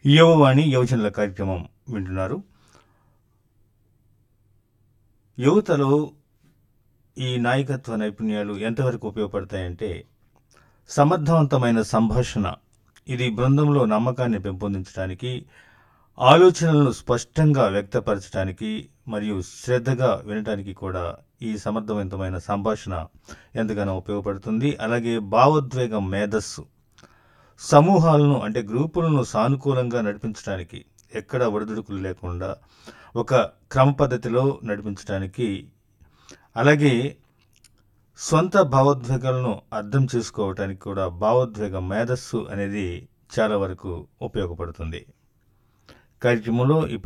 యువవాణి యువజనుల కార్యక్రమం వింటున్నారు యువతలో ఈ నాయకత్వ నైపుణ్యాలు ఎంతవరకు ఉపయోగపడతాయంటే సమర్థవంతమైన సంభాషణ ఇది బృందంలో నమ్మకాన్ని పెంపొందించడానికి ఆలోచనలను స్పష్టంగా వ్యక్తపరచడానికి మరియు శ్రద్ధగా వినటానికి కూడా ఈ సమర్థవంతమైన సంభాషణ ఎంతగానో ఉపయోగపడుతుంది అలాగే భావోద్వేగం మేధస్సు సమూహాలను అంటే గ్రూపులను సానుకూలంగా నడిపించడానికి ఎక్కడ ఒడిదుడుకులు లేకుండా ఒక క్రమ పద్ధతిలో నడిపించడానికి అలాగే సొంత భావోద్వేగాలను అర్థం చేసుకోవటానికి కూడా భావోద్వేగ మేధస్సు అనేది చాలా వరకు ఉపయోగపడుతుంది కార్యక్రమంలో ఇప్పుడు